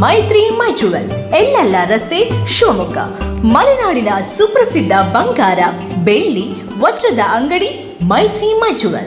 ಮೈತ್ರಿ ಮೈಚುವಲ್ ಎಲ್ಲೆಲ್ಲ ರಸ್ತೆ ಶಿವಮೊಗ್ಗ ಮಲೆನಾಡಿನ ಸುಪ್ರಸಿದ್ಧ ಬಂಗಾರ ಬೆಳ್ಳಿ ವಜ್ರದ ಅಂಗಡಿ ಮೈತ್ರಿ ಮೈಚುವಲ್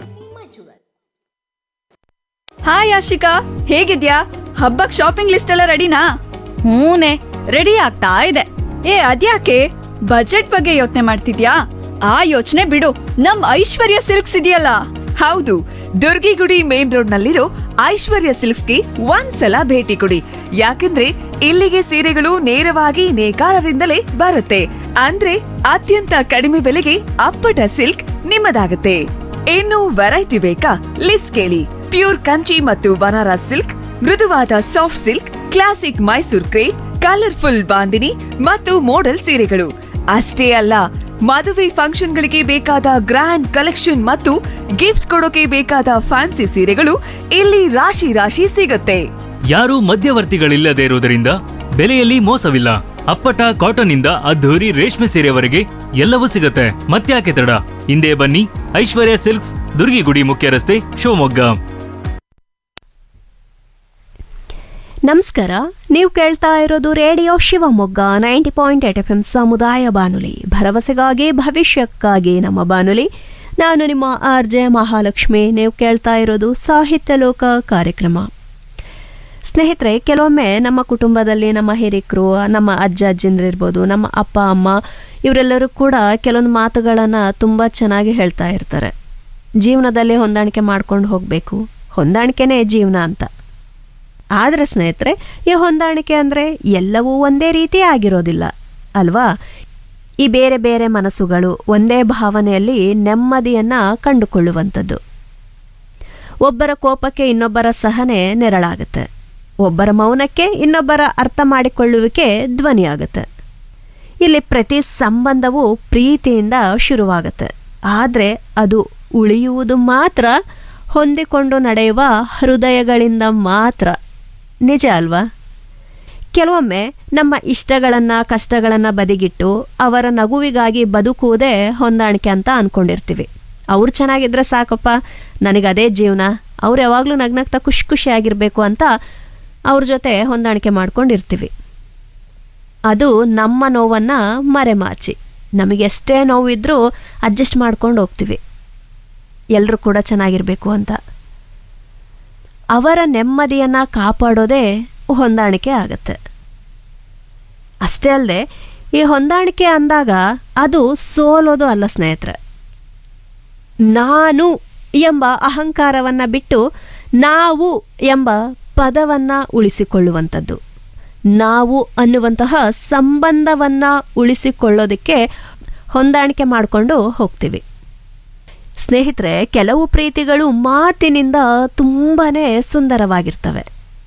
ಹಾಯ್ ಆಶಿಕಾ ಹೇಗಿದ್ಯಾ ಹಬ್ಬಕ್ ಶಾಪಿಂಗ್ ಲಿಸ್ಟ್ ಎಲ್ಲ ರೆಡಿನಾ ಹೂನೆ ರೆಡಿ ಆಗ್ತಾ ಇದೆ ಏ ಅದ್ಯಾಕೆ ಬಜೆಟ್ ಬಗ್ಗೆ ಯೋಚನೆ ಮಾಡ್ತಿದ್ಯಾ ಆ ಯೋಚನೆ ಬಿಡು ನಮ್ ಐಶ್ವರ್ಯ ಸಿಲ್ಕ್ಸ್ ಇದೆಯಲ್ಲ ಹೌದು ದುರ್ಗಿಗುಡಿ ಮೇನ್ ರೋಡ್ ನಲ್ಲಿರೋ ಐಶ್ವರ್ಯ ಸಿಲ್ಕ್ಸ್ಗೆ ಒಂದ್ಸಲ ಭೇಟಿ ಕೊಡಿ ಯಾಕಂದ್ರೆ ಇಲ್ಲಿಗೆ ಸೀರೆಗಳು ನೇರವಾಗಿ ನೇಕಾರರಿಂದಲೇ ಬರುತ್ತೆ ಅಂದ್ರೆ ಅತ್ಯಂತ ಕಡಿಮೆ ಬೆಲೆಗೆ ಅಪ್ಪಟ ಸಿಲ್ಕ್ ನಿಮ್ಮದಾಗುತ್ತೆ ಇನ್ನು ವೆರೈಟಿ ಬೇಕಾ ಲಿಸ್ಟ್ ಕೇಳಿ ಪ್ಯೂರ್ ಕಂಚಿ ಮತ್ತು ಬನಾರಸ್ ಸಿಲ್ಕ್ ಮೃದುವಾದ soft silk classic Mysore crepe colourful Bandhini ಮತ್ತು ಮೋಡಲ್ ಸೀರೆಗಳು ಅಷ್ಟೇ ಅಲ್ಲ ಮದುವೆ ಫಂಕ್ಷನ್ಗಳಿಗೆ ಬೇಕಾದ ಗ್ರ್ಯಾಂಡ್ ಕಲೆಕ್ಷನ್ ಮತ್ತು ಗಿಫ್ಟ್ ಕೊಡೋಕೆ ಬೇಕಾದ ಫ್ಯಾನ್ಸಿ ಸೀರೆಗಳು ಇಲ್ಲಿ ರಾಶಿ ರಾಶಿ ಸಿಗುತ್ತೆ ಯಾರೂ ಮಧ್ಯವರ್ತಿಗಳಿಲ್ಲದೆ ಇರುವುದರಿಂದ ಬೆಲೆಯಲ್ಲಿ ಮೋಸವಿಲ್ಲ ಅಪ್ಪಟ ಕಾಟನ್ ಇಂದ ಅದ್ಧೂರಿ ರೇಷ್ಮೆ ಸೀರೆವರೆಗೆ ಎಲ್ಲವೂ ಸಿಗುತ್ತೆ ಮತ್ತ್ಯಾಕೆ ತಡ ಹಿಂದೆ ಬನ್ನಿ ಐಶ್ವರ್ಯ ಸಿಲ್ಕ್ಸ್ ದುರ್ಗಿಗುಡಿ ಮುಖ್ಯ ರಸ್ತೆ ಶಿವಮೊಗ್ಗ ನಮಸ್ಕಾರ ನೀವು ಕೇಳ್ತಾ ಇರೋದು radio Shivamogga ninety point eight F M ಸಮುದಾಯ ಬಾನುಲಿ ಭರವಸೆಗಾಗಿ ಭವಿಷ್ಯಕ್ಕಾಗಿ ನಮ್ಮ ಬಾನುಲಿ ನಾನು ನಿಮ್ಮ ಆರ್ ಜೆ ಮಹಾಲಕ್ಷ್ಮಿ ನೀವು ಕೇಳ್ತಾ ಇರೋದು ಸಾಹಿತ್ಯ ಲೋಕ ಕಾರ್ಯಕ್ರಮ ಸ್ನೇಹಿತರೆ ಕೆಲವೊಮ್ಮೆ ನಮ್ಮ ಕುಟುಂಬದಲ್ಲಿ ನಮ್ಮ ಹಿರಿಕರು ನಮ್ಮ ಅಜ್ಜ ಅಜ್ಜಿಂದ್ರಿರ್ಬೋದು ನಮ್ಮ ಅಪ್ಪ ಅಮ್ಮ ಇವರೆಲ್ಲರೂ ಕೂಡ ಕೆಲವೊಂದು ಮಾತುಗಳನ್ನು ತುಂಬ ಚೆನ್ನಾಗಿ ಹೇಳ್ತಾ ಇರ್ತಾರೆ ಜೀವನದಲ್ಲಿ ಹೊಂದಾಣಿಕೆ ಮಾಡ್ಕೊಂಡು ಹೋಗಬೇಕು ಹೊಂದಾಣಿಕೆನೇ ಜೀವನ ಅಂತ ಆದರೆ ಸ್ನೇಹಿತರೆ ಈ ಹೊಂದಾಣಿಕೆ ಅಂದರೆ ಎಲ್ಲವೂ ಒಂದೇ ರೀತಿ ಆಗಿರೋದಿಲ್ಲ ಅಲ್ವಾ ಈ ಬೇರೆ ಬೇರೆ ಮನಸ್ಸುಗಳು ಒಂದೇ ಭಾವನೆಯಲ್ಲಿ ನೆಮ್ಮದಿಯನ್ನು ಕಂಡುಕೊಳ್ಳುವಂಥದ್ದು ಒಬ್ಬರ ಕೋಪಕ್ಕೆ ಇನ್ನೊಬ್ಬರ ಸಹನೆ ನೆರಳಾಗುತ್ತೆ ಒಬ್ಬರ ಮೌನಕ್ಕೆ ಇನ್ನೊಬ್ಬರ ಅರ್ಥ ಮಾಡಿಕೊಳ್ಳುವಿಕೆ ಧ್ವನಿಯಾಗುತ್ತೆ ಇಲ್ಲಿ ಪ್ರತಿ ಸಂಬಂಧವು ಪ್ರೀತಿಯಿಂದ ಶುರುವಾಗುತ್ತೆ ಆದರೆ ಅದು ಉಳಿಯುವುದು ಮಾತ್ರ ಹೊಂದಿಕೊಂಡು ನಡೆಯುವ ಹೃದಯಗಳಿಂದ ಮಾತ್ರ ನಿಜ ಅಲ್ವಾ ಕೆಲವೊಮ್ಮೆ ನಮ್ಮ ಇಷ್ಟಗಳನ್ನು ಕಷ್ಟಗಳನ್ನು ಬದಿಗಿಟ್ಟು ಅವರ ನಗುವಿಗಾಗಿ ಬದುಕುವುದೇ ಹೊಂದಾಣಿಕೆ ಅಂತ ಅಂದ್ಕೊಂಡಿರ್ತೀವಿ ಅವ್ರು ಚೆನ್ನಾಗಿದ್ರೆ ಸಾಕಪ್ಪ ನನಗೆ ಅದೇ ಜೀವನ ಅವ್ರು ಯಾವಾಗಲೂ ನಗ್ನಗ್ತಾ ಖುಷಿ ಖುಷಿಯಾಗಿರಬೇಕು ಅಂತ ಅವ್ರ ಜೊತೆ ಹೊಂದಾಣಿಕೆ ಮಾಡ್ಕೊಂಡಿರ್ತೀವಿ ಅದು ನಮ್ಮ ನೋವನ್ನು ಮರೆಮಾಚಿ ನಮಗೆ ಎಷ್ಟೇ ನೋವಿದ್ರೂ ಅಡ್ಜಸ್ಟ್ ಮಾಡ್ಕೊಂಡು ಹೋಗ್ತೀವಿ ಎಲ್ಲರೂ ಕೂಡ ಚೆನ್ನಾಗಿರಬೇಕು ಅಂತ ಅವರ ನೆಮ್ಮದಿಯನ್ನು ಕಾಪಾಡೋದೇ ಹೊಂದಾಣಿಕೆ ಆಗತ್ತೆ ಅಷ್ಟೇ ಅಲ್ಲದೆ ಈ ಹೊಂದಾಣಿಕೆ ಅಂದಾಗ ಅದು ಸೋಲೋದು ಅಲ್ಲ ಸ್ನೇಹಿತರೆ ನಾನು ಎಂಬ ಅಹಂಕಾರವನ್ನು ಬಿಟ್ಟು ನಾವು ಎಂಬ ಪದವನ್ನು ಉಳಿಸಿಕೊಳ್ಳುವಂಥದ್ದು ನಾವು ಅನ್ನುವಂತಹ ಸಂಬಂಧವನ್ನು ಉಳಿಸಿಕೊಳ್ಳೋದಕ್ಕೆ ಹೊಂದಾಣಿಕೆ ಮಾಡಿಕೊಂಡು ಹೋಗ್ತೀವಿ ಸ್ನೇಹಿತರೆ ಕೆಲವು ಪ್ರೀತಿಗಳು ಮಾತಿನಿಂದ ತುಂಬಾ ಸುಂದರವಾಗಿರ್ತವೆ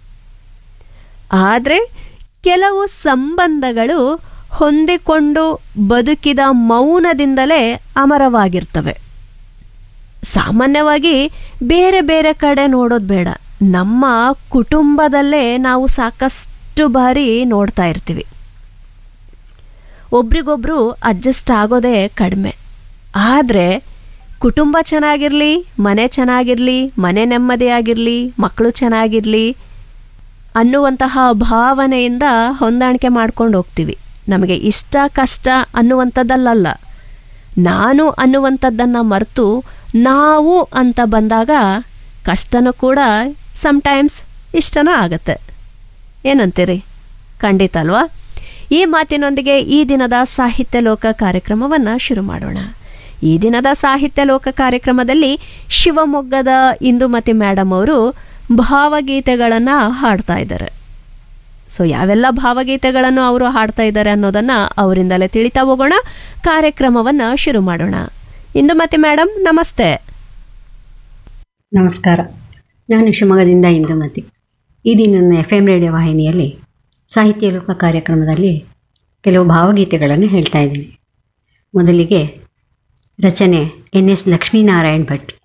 ಆದರೆ ಕೆಲವು ಸಂಬಂಧಗಳು ಹೊಂದಿಕೊಂಡು ಬದುಕಿದ ಮೌನದಿಂದಲೇ ಅಮರವಾಗಿರ್ತವೆ ಸಾಮಾನ್ಯವಾಗಿ ಬೇರೆ ಬೇರೆ ಕಡೆ ನೋಡೋದು ಬೇಡ ನಮ್ಮ ಕುಟುಂಬದಲ್ಲೇ ನಾವು ಸಾಕಷ್ಟು ಬಾರಿ ನೋಡ್ತಾ ಇರ್ತೀವಿ ಒಬ್ರಿಗೊಬ್ರು ಅಡ್ಜಸ್ಟ್ ಆಗೋದೇ ಕಡಿಮೆ ಆದರೆ ಕುಟುಂಬ ಚೆನ್ನಾಗಿರಲಿ ಮನೆ ಚೆನ್ನಾಗಿರಲಿ ಮನೆ ನೆಮ್ಮದಿಯಾಗಿರಲಿ ಮಕ್ಕಳು ಚೆನ್ನಾಗಿರಲಿ ಅನ್ನುವಂತಹ ಭಾವನೆಯಿಂದ ಹೊಂದಾಣಿಕೆ ಮಾಡ್ಕೊಂಡು ಹೋಗ್ತೀವಿ ನಮಗೆ ಇಷ್ಟ ಕಷ್ಟ ಅನ್ನುವಂಥದ್ದಲ್ಲ ನಾನು ಅನ್ನುವಂಥದ್ದನ್ನು ಮರೆತು ನಾವು ಅಂತ ಬಂದಾಗ ಕಷ್ಟನೂ ಕೂಡ ಸಮ್ಟೈಮ್ಸ್ ಇಷ್ಟನೂ ಆಗತ್ತೆ ಏನಂತೀರಿ ಖಂಡಿತ ಅಲ್ವಾ ಈ ಮಾತಿನೊಂದಿಗೆ ಈ ದಿನದ ಸಾಹಿತ್ಯ ಲೋಕ ಕಾರ್ಯಕ್ರಮವನ್ನು ಶುರು ಮಾಡೋಣ ಈ ದಿನದ ಸಾಹಿತ್ಯ ಲೋಕ ಕಾರ್ಯಕ್ರಮದಲ್ಲಿ ಶಿವಮೊಗ್ಗದ ಇಂದುಮತಿ ಮೇಡಮ್ ಅವರು ಭಾವಗೀತೆಗಳನ್ನು ಹಾಡ್ತಾ ಇದ್ದಾರೆ ಸೊ ಯಾವೆಲ್ಲ ಭಾವಗೀತೆಗಳನ್ನು ಅವರು ಹಾಡ್ತಾ ಇದ್ದಾರೆ ಅನ್ನೋದನ್ನು ಅವರಿಂದಲೇ ತಿಳಿತಾ ಹೋಗೋಣ ಕಾರ್ಯಕ್ರಮವನ್ನು ಶುರು ಮಾಡೋಣ ಇಂದುಮತಿ ಮೇಡಮ್ ನಮಸ್ತೆ ನಮಸ್ಕಾರ ನಾನು ಶಿವಮೊಗ್ಗದಿಂದ ಇಂದುಮತಿ ಈ ದಿನ ನನ್ನ ಎಫ್ ಎಮ್ ರೇಡಿಯೋ ವಾಹಿನಿಯಲ್ಲಿ ಸಾಹಿತ್ಯ ಲೋಕ ಕಾರ್ಯಕ್ರಮದಲ್ಲಿ ಕೆಲವು ಭಾವಗೀತೆಗಳನ್ನು ಹೇಳ್ತಾ ಇದ್ದೀನಿ ಮೊದಲಿಗೆ ರಚನೆ ಎನ್ ಎಸ್ ಲಕ್ಷ್ಮೀನಾರಾಯಣ್ ಭಟ್